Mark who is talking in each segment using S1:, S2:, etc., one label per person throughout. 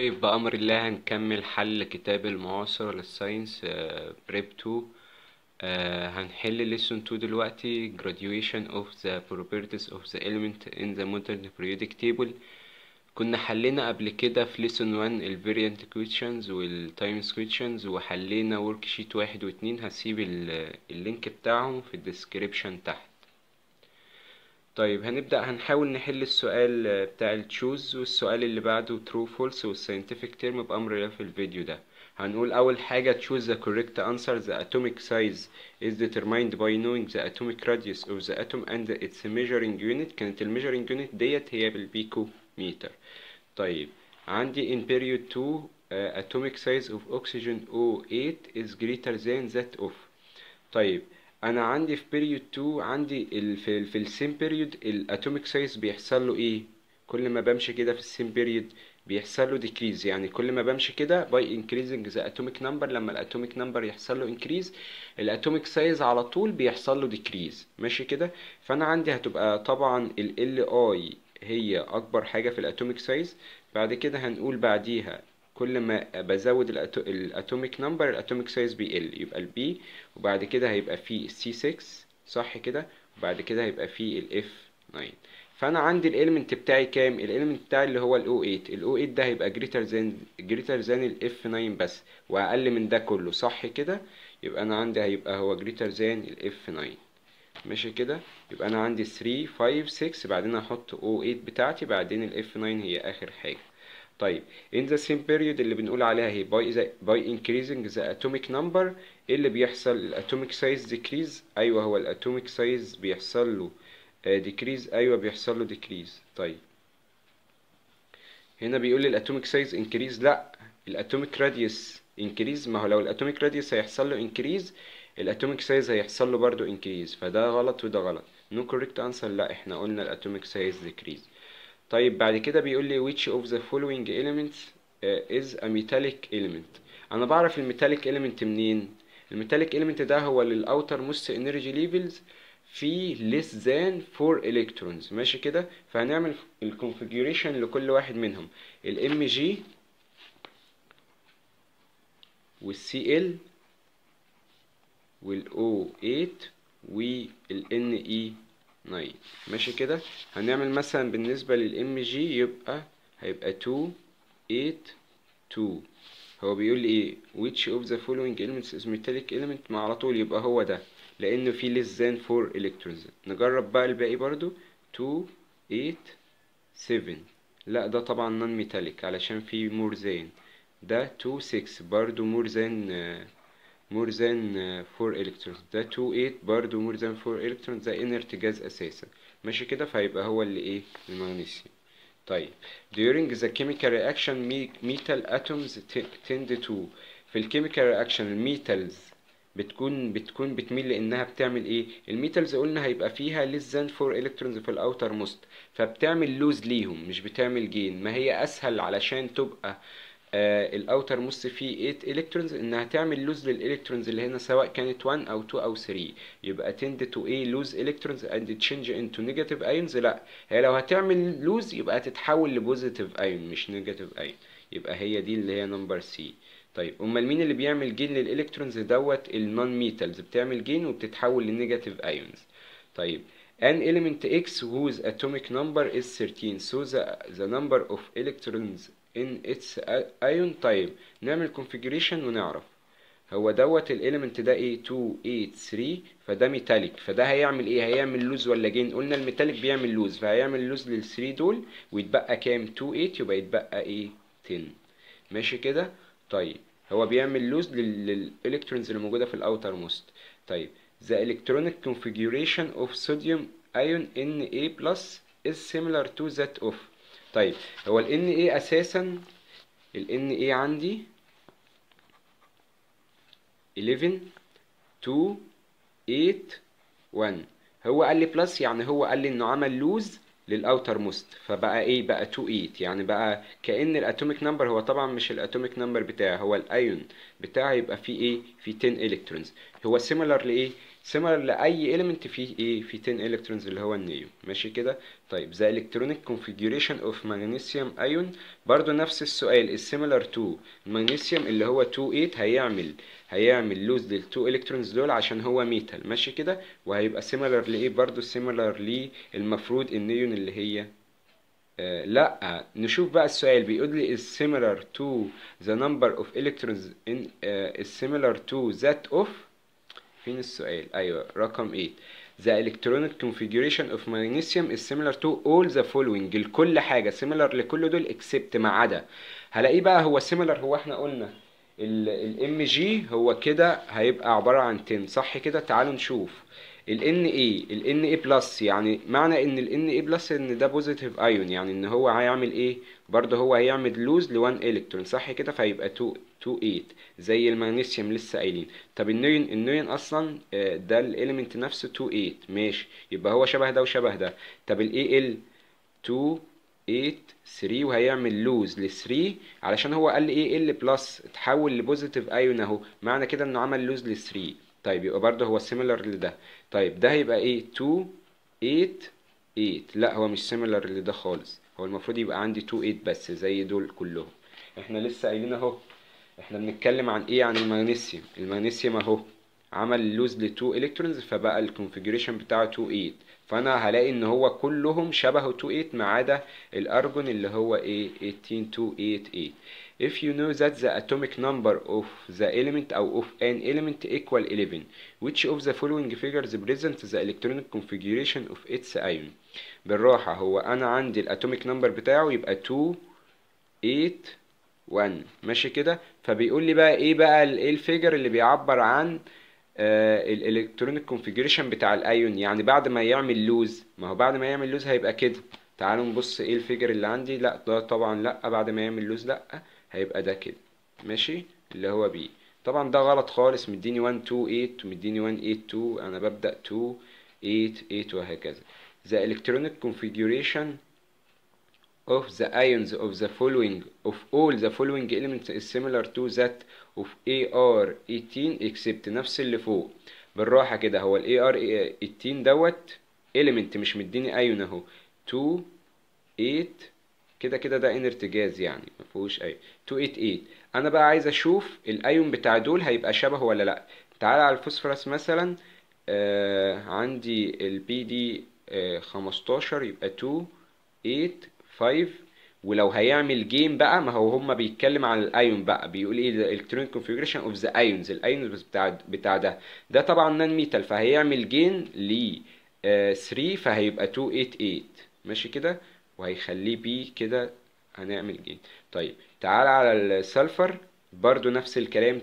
S1: طيب بأمر الله هنكمل حل كتاب المعاصر للساينس بريب 2 آه، هنحل lesson 2 دلوقتي graduation of the properties of the element in the modern periodic table كنا حلينا قبل كده في lesson 1 ال variant questions وال times questions وحلينا worksheet واحد واتنين هسيب ال- اللينك بتاعهم في الديسكريبشن تحت طيب هنبدأ هنحاول نحل السؤال آه، بتاع التشوز والسؤال اللي بعده true false والساينتفك تيرم بأمر الله في الفيديو ده هنقول أول حاجة choose the correct answer the atomic size is determined by knowing the atomic radius of the atom and its measuring unit كانت ال measuring unit ديت هي بالبيكو متر طيب عندي in period 2 uh, atomic size of oxygen O8 is greater than that of طيب انا عندي في بيريود 2 عندي ال في ال في السيم بيريود الاتوميك سايز بيحصل له ايه كل ما بمشي كده في السيم بيريود بيحصل له ديكريز يعني كل ما بمشي كده باي انكريزنج ذا اتوميك نمبر لما الاتوميك نمبر يحصل له انكريز الاتوميك سايز على طول بيحصل له ديكريز ماشي كده فانا عندي هتبقى طبعا ال ال اي هي اكبر حاجه في الاتوميك سايز بعد كده هنقول بعديها كل ما بزود الأتو... الاتوميك نمبر الاتوميك سايز بيقل يبقى البي وبعد كده هيبقى فيه السي 6 صح كده وبعد كده هيبقى فيه الاف 9 فانا عندي الاليمنت بتاعي كام الاليمنت بتاعي اللي هو الاو 8 الاو 8 ده هيبقى جريتر ذان جريتر ذان الاف 9 بس واقل من ده كله صح كده يبقى انا عندي هيبقى هو جريتر ذان الاف 9 ماشي كده يبقى انا عندي 3 5 6 بعدين احط او 8 بتاعتي بعدين الاف 9 هي اخر حاجه طيب in the same period اللي بنقول عليها هي by, the, by increasing the atomic number ايه اللي بيحصل الاتوميك سايز decrease ايوه هو الاتوميك سايز بيحصل له uh, decrease ايوه بيحصل له decrease طيب هنا بيقول لي الاتوميك سايز increase لا الاتوميك radius increase ما هو لو الاتوميك radius هيحصل له increase الاتوميك سايز هيحصل له برضو increase فده غلط وده غلط no correct answer لا احنا قلنا الاتوميك سايز decrease طيب بعد كده بيقول لي which of the following elements uh, is a metallic element انا بعرف الميتاليك element منين الميتاليك element ده هو للاوتر موست انرجي ليفلز في less than 4 electrons ماشي كده فهنعمل الكونفيجريشن لكل واحد منهم الام جي والسي ال والاو 8 والان اي 9 ماشي كده هنعمل مثلا بالنسبة للام جي يبقى هيبقى 2 8 2 هو بيقول لي ايه which of the following elements is metallic element ما على طول يبقى هو ده لانه فيه less than 4 electrons نجرب بقى الباقي برضو 2 8 7 لا ده طبعا non metallic علشان فيه more than ده 2 6 برضو more than uh, more than uh, 4 electrons ده 2 8 برضو more than 4 electrons ده inert gas اساسا ماشي كده فهيبقى هو اللي ايه المغنيسيوم طيب during the chemical reaction me- metal atoms t- tend to في الكيميكال رياكشن الميتالز بتكون بتكون بتميل لانها بتعمل ايه الميتالز قلنا هيبقى فيها less than 4 الكترونز في الاوتر موست فبتعمل لوز ليهم مش بتعمل جين ما هي اسهل علشان تبقى آه الاوتر موست فيه 8 الكترونز انها تعمل لوز للالكترونز اللي هنا سواء كانت 1 او 2 او 3 يبقى tend to ايه لوز الكترونز and change into negative ions لا هي لو هتعمل لوز يبقى هتتحول لبوزيتيف ايون مش نيجاتيف ايون يبقى هي دي اللي هي نمبر سي طيب امال مين اللي بيعمل جين للالكترونز دوت النون ميتالز بتعمل جين وبتتحول لنيجاتيف ايونز طيب an element X whose atomic number is 13 so the, the number of electrons in its ion طيب نعمل configuration ونعرف هو دوت الاليمنت ده ايه 2 8 3 فده ميتاليك فده هيعمل ايه هيعمل لوز ولا جين قلنا الميتاليك بيعمل لوز فهيعمل لوز لل 3 دول ويتبقى كام 2 8 يبقى يتبقى ايه 10 ماشي كده طيب هو بيعمل لوز للالكترونز اللي موجوده في الاوتر موست طيب the electronic configuration of sodium ion Na plus is similar to that of طيب هو ال Na اساسا ال Na عندي 11 2 8 1 هو قال لي بلس يعني هو قال لي انه عمل لوز للاوتر موست فبقى ايه بقى 2 8 يعني بقى كأن الاتوميك نمبر هو طبعا مش الاتوميك نمبر بتاعه هو الايون بتاعه يبقى فيه ايه فيه 10 الكترونز هو similar لايه similar لاي element فيه ايه فيه 10 electrons اللي هو النيون ماشي كده طيب the electronic configuration of magnesium ion برضو نفس السؤال is similar to المغنيسيوم اللي هو 2 8 هيعمل هيعمل لوز لل 2 electrons دول عشان هو ميتال ماشي كده وهيبقى similar لايه برضو similar للمفروض النيون اللي هي آه لا نشوف بقى السؤال بيقول لي is similar to the number of electrons in uh, is similar to that of فين السؤال ايوه رقم 8 the electronic configuration of magnesium is similar to all the following لكل حاجه similar لكل دول except ما عدا هلاقيه بقى هو similar هو احنا قلنا الام جي هو كده هيبقى عباره عن 10 صح كده تعالوا نشوف ال ان اي ال ان اي بلس يعني معنى ان ال ان اي بلس ان ده بوزيتيف ايون يعني ان هو هيعمل ايه برضه هو هيعمل لوز ل 1 الكترون صح كده فيبقى 2 2 8 زي المغنيسيوم لسه قايلين طب النيون النيون اصلا ده الاليمنت نفسه 2 8 ماشي يبقى هو شبه ده وشبه ده طب الاي ال 2 8 3 وهيعمل لوز ل 3 علشان هو قال ايه ال بلس اتحول لبوزيتيف ايون اهو معنى كده انه عمل لوز ل 3 طيب يبقى برضه هو سيميلر لده طيب ده هيبقى ايه 2 8 8 لا هو مش سيميلر لده خالص هو المفروض يبقى عندي 2 8 بس زي دول كلهم احنا لسه قايلين اهو احنا بنتكلم عن ايه عن المغنيسيوم المغنيسيوم اهو عمل لوز ل 2 الكترونز فبقى الكونفيجريشن بتاعه 2 8 فانا هلاقي ان هو كلهم شبهه 2 8 ما عدا الارجون اللي هو ايه 18 2 8 8 if you know that the atomic number of the element أو of an element equal 11 which of the following figures present the electronic configuration of its ion بالراحة هو أنا عندي الاتوميك نمبر بتاعه يبقى 2 8 1 ماشي كده فبيقول لي بقى ايه بقى ايه الفيجر اللي بيعبر عن الالكترونيك كونفيجريشن بتاع الايون يعني بعد ما يعمل لوز ما هو بعد ما يعمل لوز هيبقى كده تعالوا نبص ايه الفيجر اللي عندي لا ده طبعا لا بعد ما يعمل لوز لا هيبقى ده كده ماشي اللي هو بي طبعا ده غلط خالص مديني 1 2 8 ومديني 1 8 2 انا ببدأ 2 8 8 وهكذا the electronic configuration of the ions of the following of all the following elements is similar to that of AR18 except نفس اللي فوق بالراحة كده هو ال AR18 دوت element مش مديني ايون اهو 2 8 كده كده ده انرت جاز يعني ما فيهوش ايون 288 انا بقى عايز اشوف الايون بتاع دول هيبقى شبهه ولا لا تعال على الفوسفورس مثلا آه عندي البي دي آه 15 يبقى 2 8 5 ولو هيعمل جيم بقى ما هو هما بيتكلم عن الايون بقى بيقول ايه the electronic configuration of the ions الايونز بتاع بتاع ده ده طبعا نان ميتال فهيعمل جين ل 3 فهيبقى 288 ماشي كده وهيخليه بي كده هنعمل جين طيب تعال على السلفر برضو نفس الكلام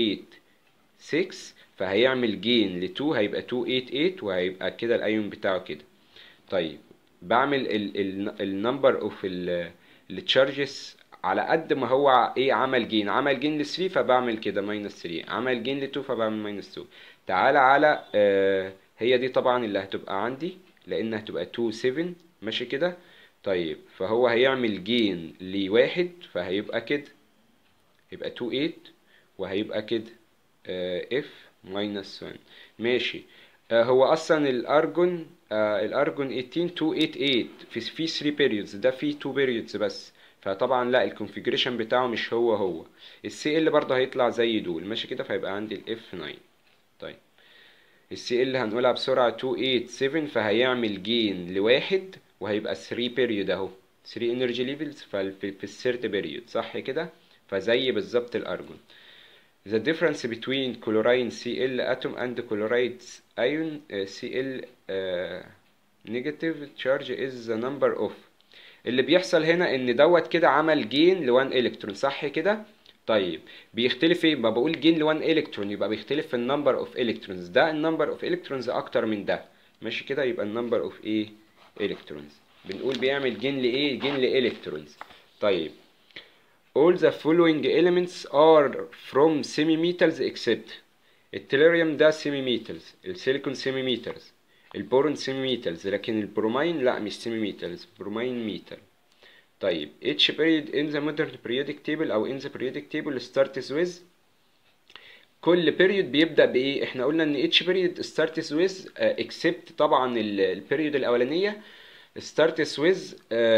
S1: 286 فهيعمل جين ل 2 هيبقى 288 وهيبقى كده الايون بتاعه كده طيب بعمل النمبر اوف التشارجز على قد ما هو ايه عمل جين عمل جين ل 3 فبعمل كده ماينس 3 عمل جين ل 2 فبعمل ماينس 2 تعالى على آه هي دي طبعا اللي هتبقى عندي لان هتبقى 2 7 ماشي كده طيب فهو هيعمل جين لواحد فهيبقى كده يبقى 2 8 وهيبقى كده اف ماينس 1 ماشي آه هو اصلا الارجون آه الارجون 18 288 في في 3 بيريودز ده فيه 2 بيريودز بس فطبعا لا الكونفيجريشن بتاعه مش هو هو السي ال برضه هيطلع زي دول ماشي كده فيبقى عندي الاف 9 طيب السي ال هنقولها بسرعة 287 فهيعمل جين لواحد وهيبقى 3 بيريود اهو 3 انرجي ليفلز في الثيرد بيريود صح كده فزي بالظبط الارجون The difference between chlorine Cl atom and chloride ion uh, Cl uh, negative charge is the number of اللي بيحصل هنا ان دوت كده عمل جين ل 1 الكترون صح كده طيب بيختلف ايه ما بقول جين ل 1 الكترون يبقى بيختلف في النمبر اوف الكترونز ده النمبر اوف الكترونز اكتر من ده ماشي كده يبقى النمبر اوف ايه الكترونز بنقول بيعمل جين لايه جين لالكترونز طيب all the following elements are from semi-metals except التليريوم ده semi-metals السيليكون semi-metals البورون semi-metals لكن البرومين لا مش semi-metals برومين ميتال طيب each period in the modern periodic table أو in the periodic table starts with كل بيريود بيبدا بايه احنا قلنا ان each period starts with uh, except طبعا البيريود الاولانيه starts with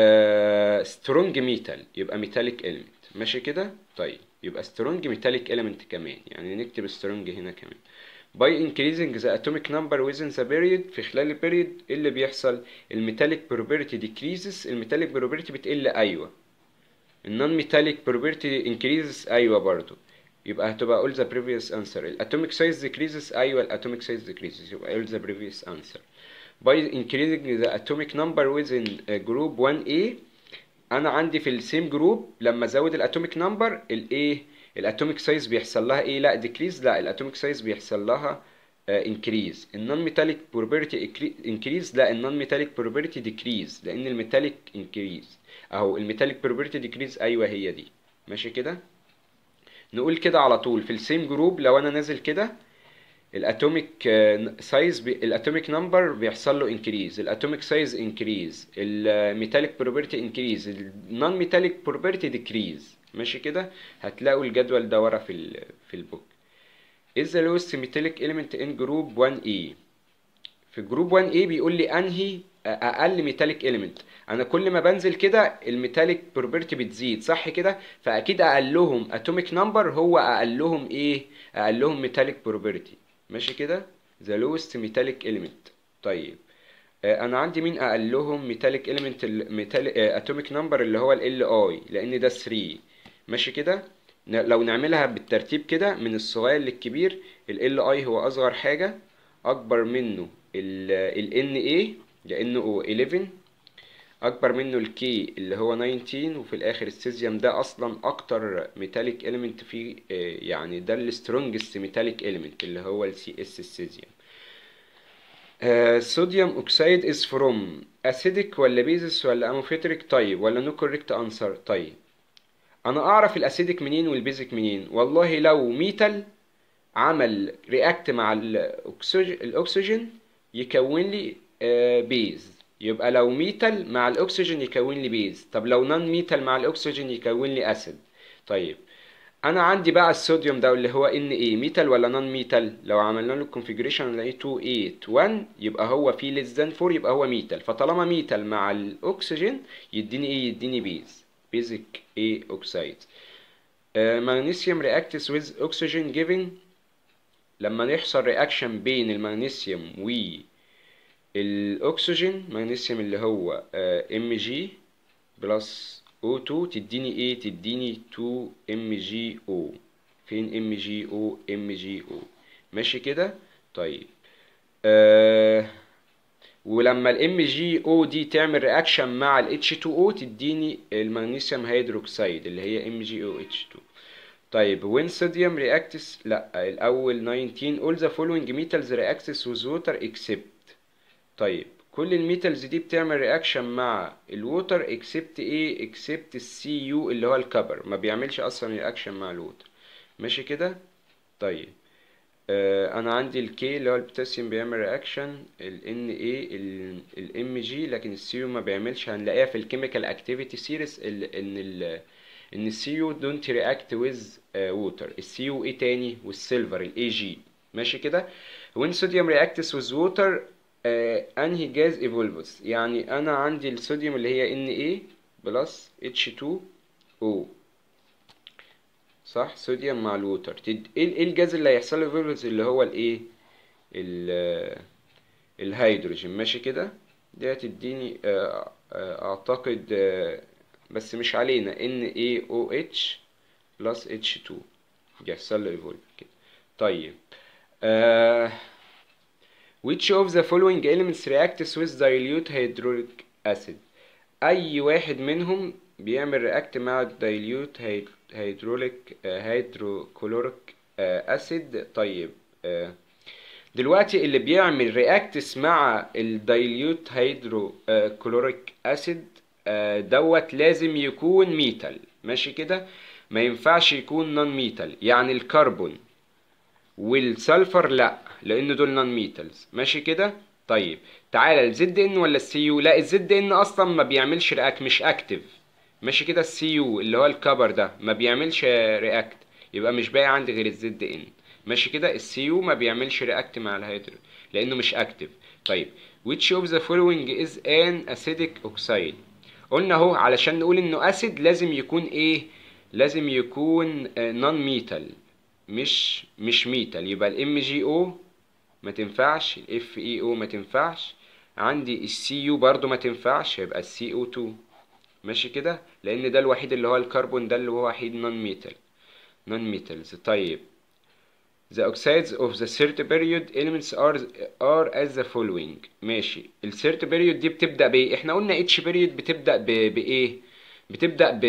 S1: uh, strong metal يبقى metallic element ماشي كده طيب يبقى strong metallic element كمان يعني نكتب strong هنا كمان by increasing the atomic number within the period في خلال البيريود ايه اللي بيحصل الميتاليك probability decreases الميتاليك probability بتقل ايوه النون ميتاليك probability increases ايوه برضو يبقى هتبقى all the previous answer الatomic size decreases ايوه الatomic size decreases يبقى all the previous answer by increasing the atomic number within group 1A انا عندي في السيم جروب لما ازود الاتوميك نمبر الايه الاتوميك سايز بيحصل لها ايه لا ديكريز لا الاتوميك سايز بيحصل لها انكريز النون ميتاليك بروبرتي انكريز لا النون ميتاليك بروبرتي ديكريز لان الميتاليك انكريز اهو الميتاليك بروبرتي ديكريز ايوه هي دي ماشي كده نقول كده على طول في السيم جروب لو انا نازل كده الاتوميك سايز الاتوميك نمبر بيحصل له انكريز الاتوميك سايز انكريز الميتاليك بروبرتي انكريز النون ميتاليك بروبرتي ديكريز ماشي كده هتلاقوا الجدول ده ورا في ال في البوك is the lowest metallic element in group 1A في جروب 1A بيقول لي انهي اقل ميتاليك element انا كل ما بنزل كده الميتاليك بروبرتي بتزيد صح كده فاكيد اقلهم اتوميك نمبر هو اقلهم ايه اقلهم ميتاليك بروبرتي ماشي كده the lowest metallic element طيب آه انا عندي مين اقلهم ميتاليك element الميتاليك اتوميك نمبر اللي هو ال اي لان ده 3 ماشي كده لو نعملها بالترتيب كده من الصغير للكبير ال اي هو اصغر حاجه اكبر منه ال ان اي لانه 11 اكبر منه الكي اللي هو 19 وفي الاخر السيزيوم ده اصلا اكتر ميتاليك اليمنت فيه يعني ده السترونجست ميتاليك اليمنت اللي هو السي اس السيزيوم صوديوم اوكسيد از فروم اسيدك ولا بيزس ولا اموفيتريك طيب ولا نو كوريكت انسر طيب انا اعرف الاسيدك منين والبيزك منين والله لو ميتال عمل رياكت مع الاكسجين يكون لي بيز يبقى لو ميتال مع الاكسجين يكون لي بيز طب لو نون ميتال مع الاكسجين يكون لي اسيد طيب انا عندي بقى الصوديوم ده اللي هو ان ايه ميتال ولا نون ميتال لو عملنا له الكونفيجريشن نلاقيه 2 8 1 يبقى هو في ليس ذان 4 يبقى هو ميتال فطالما ميتال مع الاكسجين يديني ايه يديني بيز بيزك ايه اوكسايد مغنيسيوم رياكتس ويز اوكسجين جيفن لما يحصل رياكشن بين المغنيسيوم و الاكسجين مغنيسيوم اللي هو ام جي بلس او 2 تديني ايه تديني 2 ام جي او فين ام جي او ام جي او ماشي كده طيب آه ولما الام جي او دي تعمل رياكشن مع ال H2O تديني المغنيسيوم هيدروكسيد اللي هي ام جي او اتش 2 طيب when sodium reacts لا الاول 19 all the following metals reacts with water except طيب كل الميتالز دي بتعمل رياكشن مع الووتر اكسبت ايه اكسبت السي يو اللي هو الكبر ما بيعملش اصلا رياكشن مع الووتر ماشي كده طيب آه انا عندي الكي اللي هو البوتاسيوم بيعمل رياكشن الان ايه الام جي لكن السي يو ما بيعملش هنلاقيها في الكيميكال اكتيفيتي سيريس ان ال ان السي يو دونت رياكت ويز ووتر السي يو ايه تاني والسيلفر الاي جي ماشي كده when sodium reacts with water آه انهي جاز ايفولفز يعني انا عندي الصوديوم اللي هي ان ايه بلس اتش 2 او صح صوديوم مع الووتر تد... ايه الجاز اللي هيحصل له ايفولفز اللي هو الايه الهيدروجين ماشي كده دي هتديني آه آه اعتقد بس مش علينا ان اي او اتش بلس اتش 2 يحصل له ايفولف كده طيب آه Which of the following elements reacts with dilute hydrochloric acid? أي واحد منهم بيعمل رياكت مع dilute hydrochloric hydrochloric acid طيب دلوقتي اللي بيعمل رياكتس مع الدايليوت هيدروكلوريك اسيد دوت لازم يكون ميتال ماشي كده ما ينفعش يكون نون ميتال يعني الكربون والسلفر لا لان دول نون ميتالز ماشي كده طيب تعالى الزد ان ولا السي يو لا الزد ان اصلا ما بيعملش رياكت مش اكتف ماشي كده السي يو اللي هو الكبر ده ما بيعملش رياكت يبقى مش باقي عندي غير الزد ان ماشي كده السي يو ما بيعملش رياكت مع الهيدروجين لانه مش اكتف طيب which of the following is an acidic oxide قلنا اهو علشان نقول انه اسيد لازم يكون ايه لازم يكون نون ميتال مش مش ميتال يبقى الام جي او ما تنفعش الاف اي او ما تنفعش عندي السي يو برضو ما تنفعش يبقى السي او 2 ماشي كده لان ده الوحيد اللي هو الكربون ده اللي هو وحيد نون ميتال نون ميتالز طيب The oxides of the third period elements are are as the following ماشي ال third period دي بتبدأ بإيه؟ احنا قلنا each period بتبدأ ب... بإيه؟ بتبدأ ب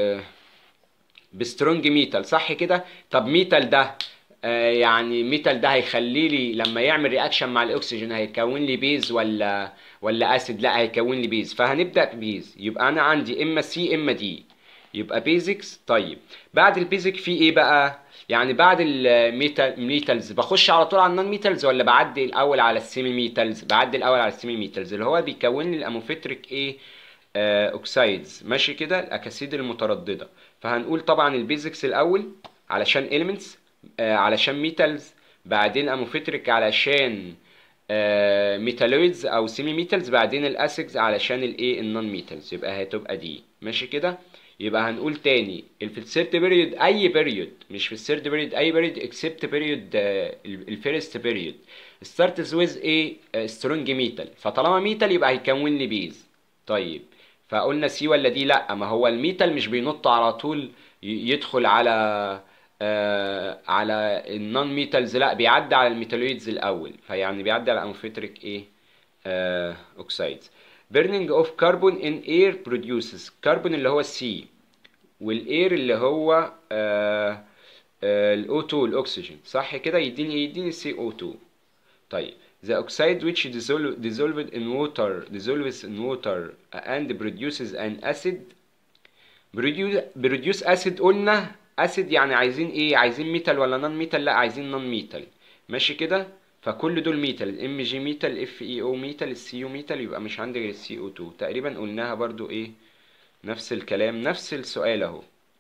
S1: بسترونج ميتال صح كده؟ طب ميتال ده آه يعني ميتال ده هيخلي لي لما يعمل رياكشن مع الاكسجين هيكون لي بيز ولا ولا اسيد لا هيكون لي بيز فهنبدأ بيز يبقى انا عندي اما سي اما دي يبقى بيزكس طيب بعد البيزك في ايه بقى؟ يعني بعد الميتالز بخش على طول على النون ميتالز ولا بعدي الاول على السيمي ميتالز بعدي الاول على السيمي ميتالز اللي هو بيكون لي الاموفيتريك ايه آه اوكسايدز ماشي كده الاكاسيد المتردده فهنقول طبعا البيزكس الاول علشان اليمنتس آه علشان ميتالز بعدين الاموفيتريك علشان آه ميتالويدز او سيمي ميتالز بعدين الاسيكس علشان الايه النون ميتالز يبقى هتبقى دي ماشي كده يبقى هنقول تاني في الثيرد بيريود اي بيريود مش في الثيرد بيريود اي بيريود اكسبت بيريود الفيرست بيريود ستارتس ويز ايه سترونج ميتال فطالما ميتال يبقى هيكون لي بيز طيب فقلنا سي ولا دي لا ما هو الميتال مش بينط على طول يدخل على آه على النون ميتالز لا بيعدي على الميتالويدز الاول فيعني بيعدي على امفيتريك ايه آه اوكسايدز burning of carbon in air produces carbon اللي هو السي والاير اللي هو آه آه الO2 الاكسجين صح كده يديني يديني CO2 طيب the oxide which dissolve, dissolved in water dissolves in water and produces an acid produce, produce acid قلنا acid يعني عايزين ايه عايزين ميتال ولا نون ميتال لا عايزين نون ميتال ماشي كده فكل دول ميتال الام جي ميتال اف اي او ميتال السي يو ميتال يبقى مش عندي غير السي او 2 تقريبا قلناها برضو ايه نفس الكلام نفس السؤال اهو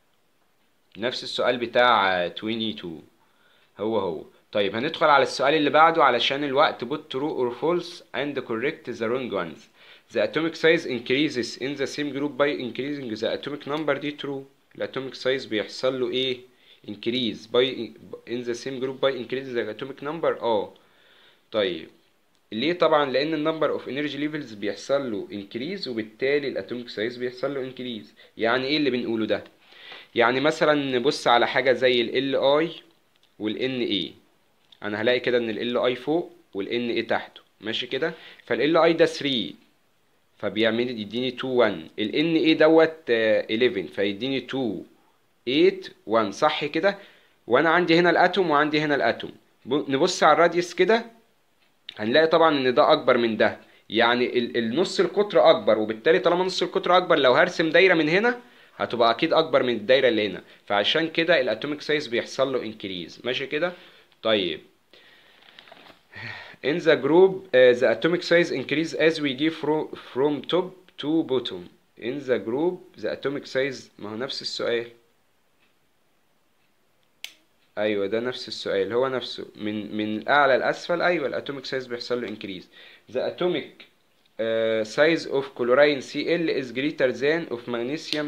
S1: نفس السؤال بتاع 22 هو هو طيب هندخل على السؤال اللي بعده علشان الوقت put true or false and correct the wrong ones the atomic size increases in the same group by increasing the atomic number دي true الاتوميك سايز بيحصل له ايه increase by in the same group by increasing the atomic number اه طيب ليه طبعا لان النمبر اوف انرجي ليفلز بيحصل له انكريز وبالتالي الاتوميك سايز بيحصل له انكريز يعني ايه اللي بنقوله ده يعني مثلا نبص على حاجه زي ال اي والان اي انا هلاقي كده ان ال اي فوق والان اي تحته ماشي كده فال اي ده 3 فبيعمل يديني 2 1 الان اي دوت 11 فيديني 2 8 1 صح كده وانا عندي هنا الاتوم وعندي هنا الاتوم نبص على الراديوس كده هنلاقي طبعا ان ده اكبر من ده يعني النص القطر اكبر وبالتالي طالما نص القطر اكبر لو هرسم دايره من هنا هتبقى اكيد اكبر من الدايره اللي هنا فعشان كده الاتوميك سايز بيحصل له انكريز ماشي كده طيب in the group uh, the atomic size increase as we go from, from top to bottom in the group the atomic size ما هو نفس السؤال ايوه ده نفس السؤال هو نفسه من من اعلى لاسفل ايوه الاتوميك سايز بيحصل له انكريز the atomic uh, size of chlorine Cl is greater than of magnesium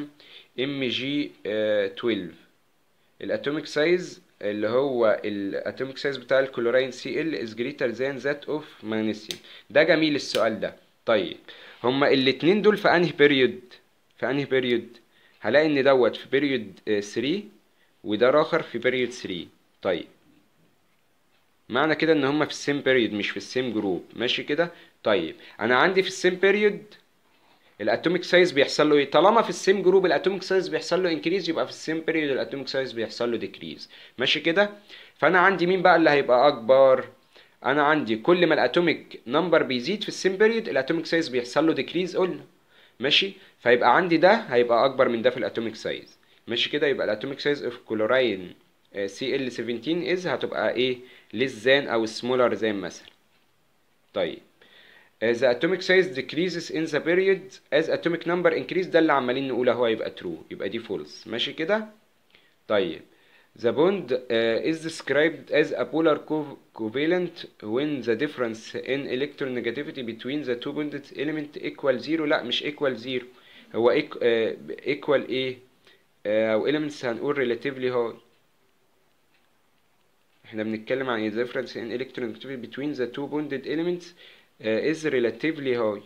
S1: Mg12 الاتوميك سايز اللي هو الاتوميك سايز بتاع الكلوراين Cl is greater than that of magnesium ده جميل السؤال ده طيب هما الاتنين دول في انهي بيريود في انهي بيريود هلاقي ان دوت في بيريود 3 وده اخر في بيريود 3 طيب معنى كده ان هما في السيم بيريود مش في السيم جروب ماشي كده طيب انا عندي في السيم بيريود الاتوميك سايز بيحصل له ايه طالما في السيم جروب الاتوميك سايز بيحصل له انكريز يبقى في السيم بيريود الاتوميك سايز بيحصل له ديكريز ماشي كده فانا عندي مين بقى اللي هيبقى اكبر انا عندي كل ما الاتوميك نمبر بيزيد في السيم بيريود الاتوميك سايز بيحصل له ديكريز قلنا ماشي فيبقى عندي ده هيبقى اكبر من ده في الاتوميك سايز ماشي كده يبقى الاتوميك سايز اوف كلوراين سي ال 17 از هتبقى ايه less than او smaller than مثلا طيب the atomic size decreases in the period as atomic number increase ده اللي عمالين نقول اهو هيبقى true يبقى دي false ماشي كده طيب The bond uh, is described as a polar co- covalent when the difference in electronegativity between the two bonded element equal zero لا مش equal zero هو equ- uh, equal ايه uh, او elements هنقول relatively high احنا بنتكلم عن the difference in electronegativity between the two bonded elements uh, is relatively high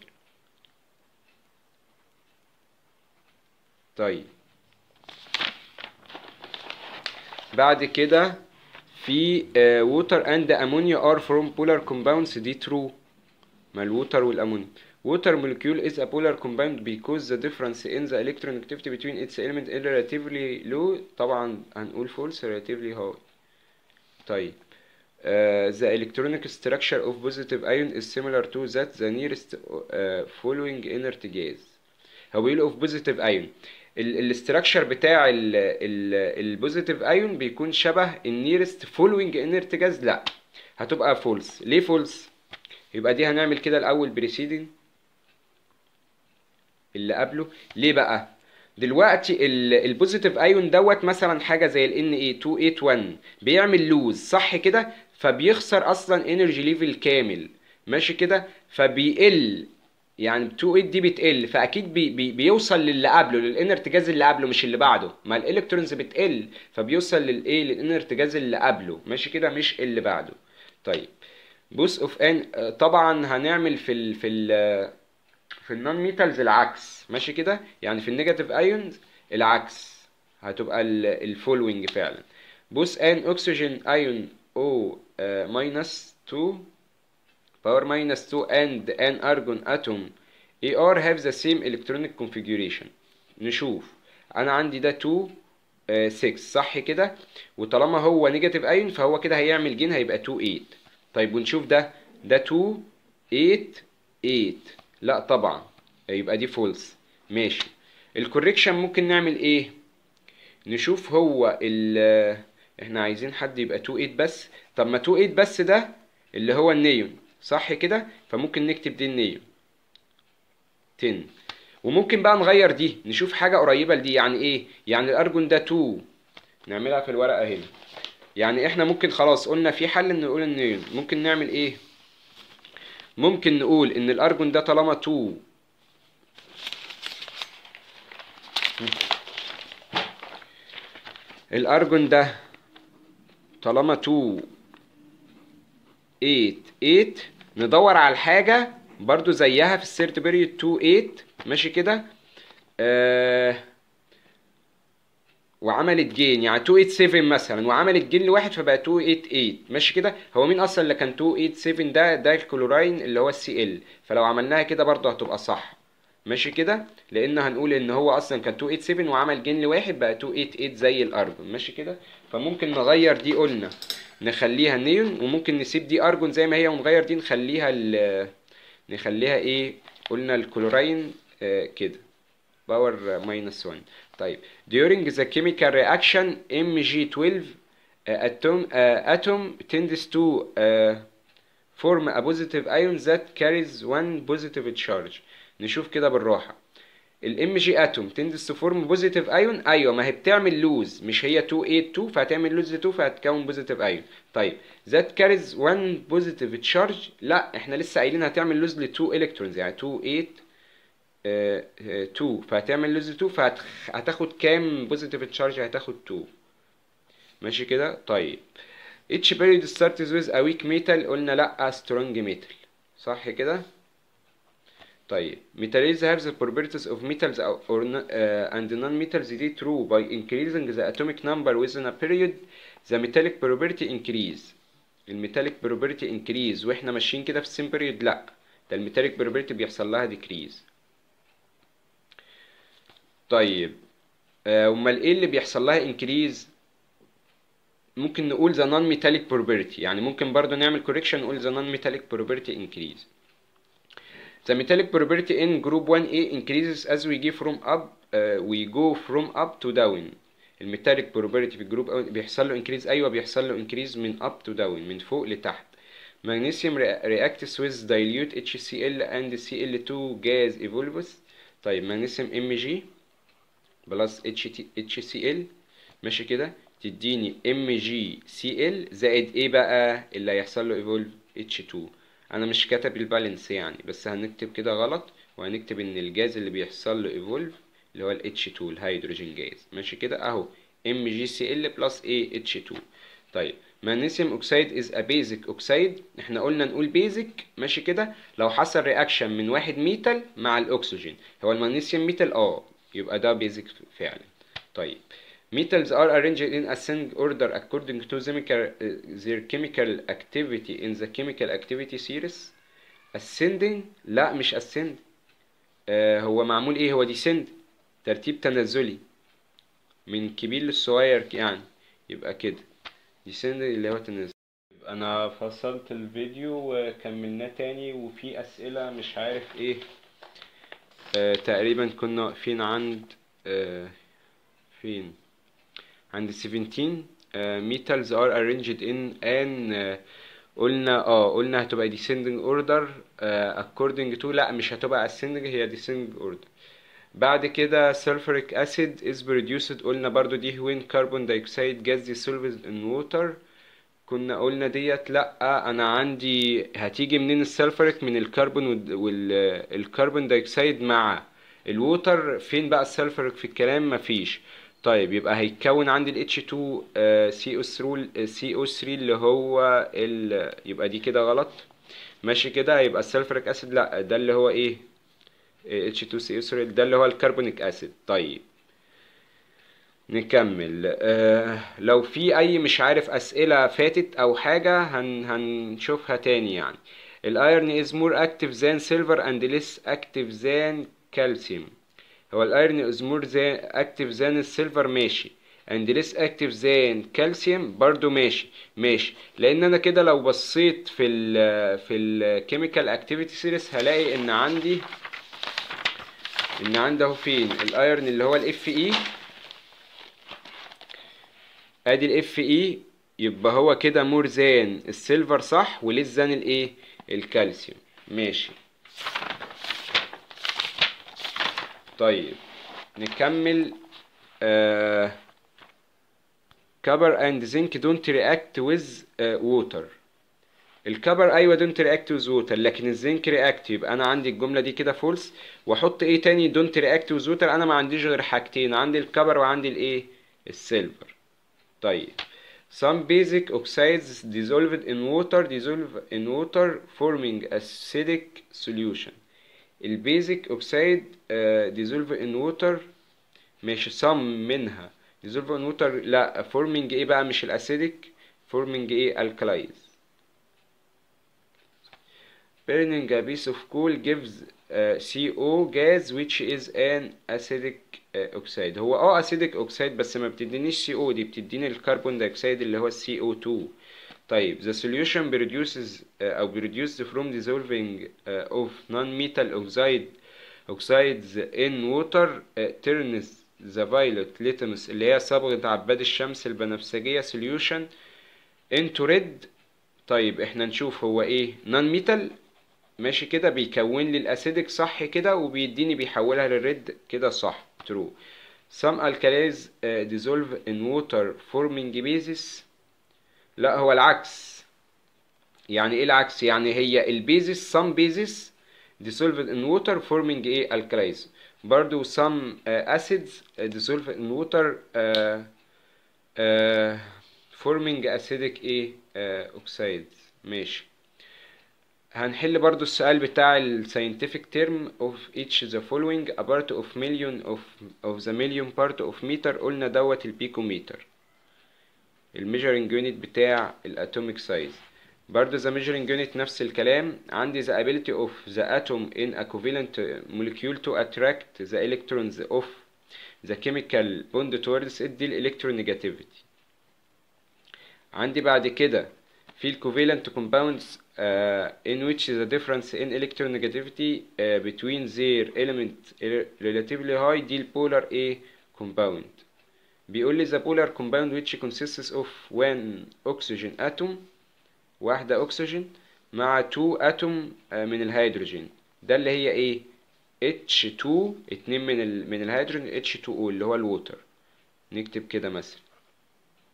S1: طيب بعد كده في uh, water and ammonia are from polar compounds دي true ما الووتر والامونيا water molecule is a polar compound because the difference in the electronegativity between its element is relatively low طبعا هنقول false relatively high طيب uh, the electronic structure of positive ion is similar to that the nearest uh, following inert gas هو بيقول of positive ion الاستراكشر بتاع البوزيتيف ايون بيكون شبه النيرست فولوينج انرت جاز لا هتبقى فولس ليه فولس يبقى دي هنعمل كده الاول بريسيدنج اللي قبله ليه بقى دلوقتي البوزيتيف ايون دوت مثلا حاجه زي ال Na281 بيعمل لوز صح كده فبيخسر اصلا انرجي ليفل كامل ماشي كده فبيقل يعني 28 دي بتقل فاكيد بي بي بيوصل للي قبله للانرت جاز اللي قبله مش اللي بعده ما الالكترونز بتقل فبيوصل للايه للانرت جاز اللي قبله ماشي كده مش اللي بعده طيب بص اوف ان طبعا هنعمل في ال في ال في النون ميتالز العكس ماشي كده يعني في النيجاتيف ايونز العكس هتبقى الفولوينج فعلا بص ان اكسجين ايون او ماينس 2 power minus 2 and an argon atom AR have the same electronic configuration نشوف انا عندي ده 2 آه 6 صح كده وطالما هو نيجاتيف ايون فهو كده هيعمل جين هيبقى 2 8 طيب ونشوف ده ده 2 8 8 لا طبعا يبقى دي فولس ماشي الكوريكشن ممكن نعمل ايه نشوف هو ال احنا عايزين حد يبقى 2 8 بس طب ما 2 8 بس ده اللي هو النيون صح كده فممكن نكتب دي النيون 10 وممكن بقى نغير دي نشوف حاجة قريبة لدي يعني ايه يعني الارجون ده 2 نعملها في الورقة هنا يعني احنا ممكن خلاص قلنا في حل ان نقول النيون ممكن نعمل ايه ممكن نقول ان الارجون ده طالما 2 الارجون ده طالما 2 8 8 ندور على الحاجة برضو زيها في السيرت بيريود 2 8 ماشي كده آه وعملت جين يعني 287 مثلا وعملت جين لواحد فبقى 288 ماشي كده هو مين اصلا اللي كان 287 ده ده الكلوراين اللي هو السي ال فلو عملناها كده برضو هتبقى صح ماشي كده لان هنقول ان هو اصلا كان 287 وعمل جين لواحد بقى 288 زي الارجون ماشي كده فممكن نغير دي قلنا نخليها نيون وممكن نسيب دي ارجون زي ما هي ونغير دي نخليها ال نخليها ايه قلنا الكلوراين آه كده باور ماينس 1 طيب during the chemical reaction Mg12 uh, atom uh, atom tends to uh, form a positive ion that carries one positive charge نشوف كده بالراحة الام جي اتوم تندس تو فورم بوزيتيف ايون ايوه ما هي بتعمل لوز مش هي 282 فهتعمل لوز 2 فهتكون بوزيتيف ايون طيب ذات كاريز 1 بوزيتيف تشارج لا احنا لسه قايلين هتعمل لوز ل 2 الكترونز يعني 2 8 آه 2 فهتعمل لوز 2 فهتاخد كام بوزيتيف تشارج هتاخد 2 ماشي كده طيب each period starts with a weak metal قلنا لا strong metal صح كده طيب metals have the properties of metals or uh, and non-metals دي true by increasing the atomic number within a period the metallic property increase الميتاليك property increase واحنا ماشيين كده في السيم period لا ده الميتاليك property بيحصل لها decrease طيب امال ايه اللي بيحصل لها increase ممكن نقول the non-metallic property يعني ممكن برضو نعمل correction نقول the non-metallic property increase The metallic property in group 1A increases as we go from up uh, we go from up to down. الميتاليك بروبرتي في الجروب بيحصل له انكريز ايوه بيحصل له انكريز من up to down من فوق لتحت. Magnesium reacts with dilute HCl and Cl2 gas evolves. طيب magnesium Mg بلس HCl ماشي كده تديني ام جي سي ال زائد ايه بقى اللي هيحصل له ايفولف اتش 2 انا مش كاتب البالانس يعني بس هنكتب كده غلط وهنكتب ان الجاز اللي بيحصل له ايفولف اللي هو ال H2 الهيدروجين جاز ماشي كده اهو MgCl بلس ايه H2 طيب مغنيسيوم اوكسيد از ا بيزك اوكسيد احنا قلنا نقول بيزك ماشي كده لو حصل رياكشن من واحد ميتال مع الاكسجين هو المغنيسيوم ميتال اه يبقى ده بيزك فعلا طيب metals are arranged in ascending order according to chemical, their chemical activity in the chemical activity series ascending لا مش ascending آه هو معمول ايه هو descend ترتيب تنازلي من كبير للصغير يعني يبقى كده descend اللي هو تنازل انا فصلت الفيديو وكملناه تاني وفي اسئلة مش عارف ايه آه تقريبا كنا واقفين عند آه فين عند 17 آه metals are arranged in an آه قلنا اه قلنا هتبقى descending order آه according to لا مش هتبقى ascending هي descending order بعد كده sulfuric acid is produced قلنا برضو دي when carbon dioxide gas dissolved in water كنا قلنا ديت لا انا عندي هتيجي منين السلفريك من الكربون والكربون دايوكسيد مع الووتر فين بقى السلفريك في الكلام مفيش طيب يبقى هيتكون عندي ال H2 CO3 CO3 اللي هو ال يبقى دي كده غلط ماشي كده هيبقى السلفريك اسيد لا ده اللي هو ايه H2CO3 ده اللي هو الكربونيك اسيد طيب نكمل آه لو في اي مش عارف اسئله فاتت او حاجه هن هنشوفها تاني يعني الايرن is more active than silver and less active than calcium هو الايرن is more than active than السيلفر ماشي and less active than calcium برضو ماشي ماشي لان انا كده لو بصيت في ال في الكيميكال اكتيفيتي سيريس هلاقي ان عندي ان عندي اهو فين الايرن اللي هو الاف اي ادي الاف اي يبقى هو كده مور زان السيلفر صح وليس زان الايه الكالسيوم ماشي طيب نكمل آه كبر اند زنك دونت رياكت ويز ووتر الكبر ايوه دونت رياكت ويز ووتر لكن الزنك رياكت يبقى انا عندي الجمله دي كده فولس واحط ايه تاني دونت رياكت ويز ووتر انا ما عنديش غير حاجتين عندي الكبر وعندي الايه السيلفر طيب some basic oxides dissolved in water dissolve in water forming acidic solution البيزك اوكسيد dissolve in water ماشي some منها dissolve in water لا forming ايه بقى مش الاسيدك forming ايه alkalis burning a piece of coal gives uh, CO gas which is an acidic uh, oxide هو اه acidic oxide بس ما بتدينيش CO دي بتديني الكربون دايوكسيد اللي هو CO2 طيب the solution produces uh, أو produced from dissolving uh, of non-metal oxide oxides in water uh, turns the violet litmus اللي هي صبغة عباد الشمس البنفسجية solution into red طيب احنا نشوف هو ايه non metal ماشي كده بيكون لي الاسيدك صح كده وبيديني بيحولها للريد كده صح true some alkalis uh, dissolve in water forming bases لا هو العكس يعني ايه العكس يعني هي البيزس some bases dissolved in water forming ايه alkalis برضو some uh, acids uh, dissolved in water uh, uh, forming acidic ايه uh, oxides ماشي هنحل برضو السؤال بتاع ال scientific term of each the following a part of million of of the million part of meter قلنا دوت البيكوميتر الميجرنج يونت بتاع الاتوميك سايز برضو the measuring unit نفس الكلام عندي the ability of the atom in a covalent molecule to attract the electrons of the chemical bond towards it دي electronegativity عندي بعد كده في ال covalent compounds uh, in which the difference in electronegativity uh, between their element relatively high دي البولار A compound بيقول لي the polar compound which consists of one oxygen atom واحدة أكسجين مع 2 أتوم من الهيدروجين ده اللي هي إيه H2 اتنين من ال... من الهيدروجين H2O اللي هو الووتر نكتب كده مثلا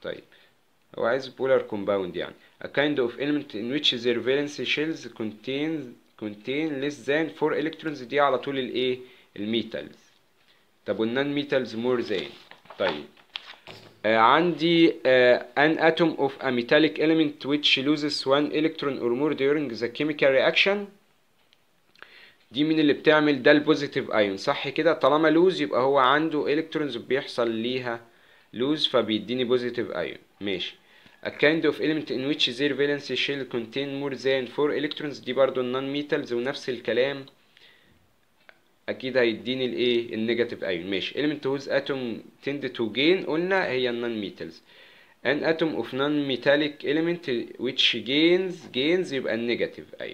S1: طيب هو عايز polar compound يعني a kind of element in which their valence shells contain contain less than 4 electrons دي على طول الايه الميتالز طب والنون ميتالز more than طيب آه عندي آه an atom of a metallic element which loses one electron or more during the chemical reaction دي مين اللي بتعمل ده البوزيتيف ايون صح كده طالما لوز يبقى هو عنده الكترونز بيحصل ليها لوز فبيديني بوزيتيف ايون ماشي a kind of element in which their valence shell contain more than 4 electrons دي برضو النون ميتالز ونفس الكلام اكيد هيديني الايه النيجاتيف ايون ماشي element whose atom tend to gain قلنا هي النون ميتالز an atom of non-metallic element which gains gains يبقى النيجاتيف ايون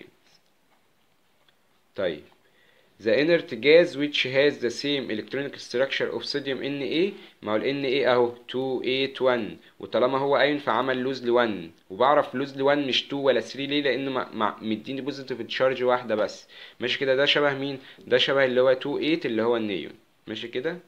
S1: طيب the inert gas which has the same electronic structure of sodium Na ما هو ال Na اهو 281 وطالما هو ايون فعمل لوز ل 1 وبعرف لوز ل 1 مش 2 ولا 3 ليه لانه مع- مع- مديني بوزيتيف تشارج واحده بس ماشي كده ده شبه مين ده شبه اللي هو 28 اللي هو النيون ماشي كده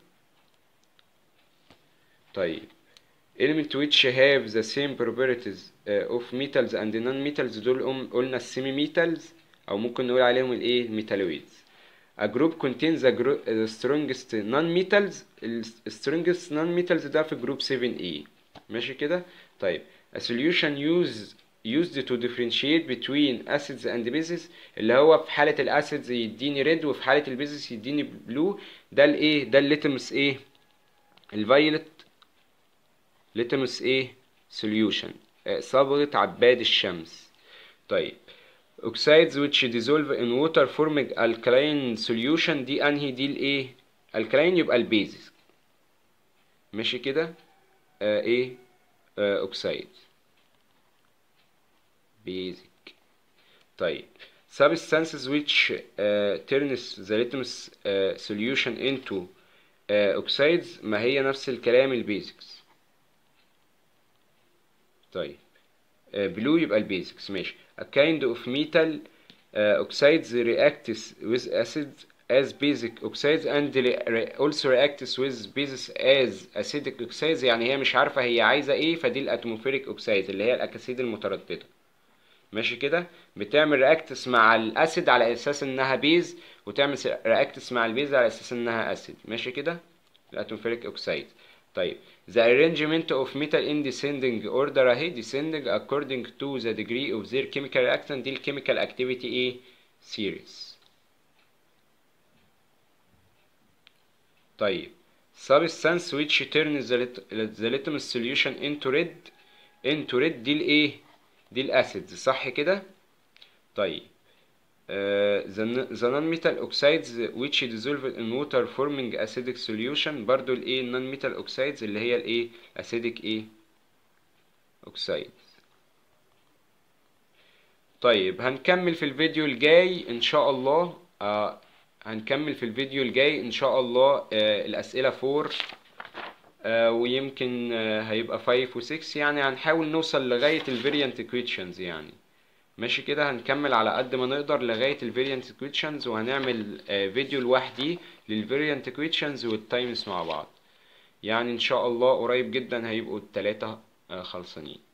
S1: طيب element which have the same properties uh, of metals and non-metals دول قم- قلنا السيمي metals او ممكن نقول عليهم الايه الميتالويدز a group contains the, gro- the strongest non-metals ال strongest non-metals ده في جروب 7A ماشي كده طيب a solution used used to differentiate between acids and bases اللي هو في حالة الاسيدز يديني ريد وفي حالة البيزس يديني بلو ده الايه ده الليتمس ايه الفايلت ليتمس ايه solution آه، صبغة عباد الشمس طيب oxides which dissolve in water forming alkaline solution دي انهي دي الايه alkaline يبقى البيزك ماشي كده آه ايه آه oxides basic طيب substances which uh, turns the litmus uh, solution into uh, oxides ما هي نفس الكلام البيزكس طيب بلو يبقى البيزكس ماشي a kind of metal uh, oxides reacts with acids as basic oxides and re- re- also reacts with bases as acidic oxides يعني هي مش عارفة هي عايزة ايه فدي الاتموفيريك اوكسايد اللي هي الاكاسيد المترددة ماشي كده بتعمل رياكتس مع الاسيد على اساس انها بيز وتعمل رياكتس مع البيز على اساس انها اسيد ماشي كده الاتموفيريك اوكسايد طيب the arrangement of metal in descending order اهي descending according to the degree of their chemical reaction دي الchemical activity ايه series طيب substance which turns the, lit the litmus solution into red into red دي الايه دي الاسيدز صح كده طيب uh, the, n- the non-metal oxides which dissolve in water forming acidic solution برضو الايه non-metal oxides اللي هي الايه acidic ايه oxides طيب هنكمل في الفيديو الجاي ان شاء الله آه هنكمل في الفيديو الجاي ان شاء الله آه الاسئله 4 آه ويمكن آه هيبقى 5 و 6 يعني هنحاول نوصل لغايه الفاريانت equations يعني ماشي كده هنكمل على قد ما نقدر لغايه الفاريانت equations وهنعمل آه فيديو لوحدي للفاريانت equations والتايمز مع بعض يعني ان شاء الله قريب جدا هيبقوا التلاتة آه خلصانين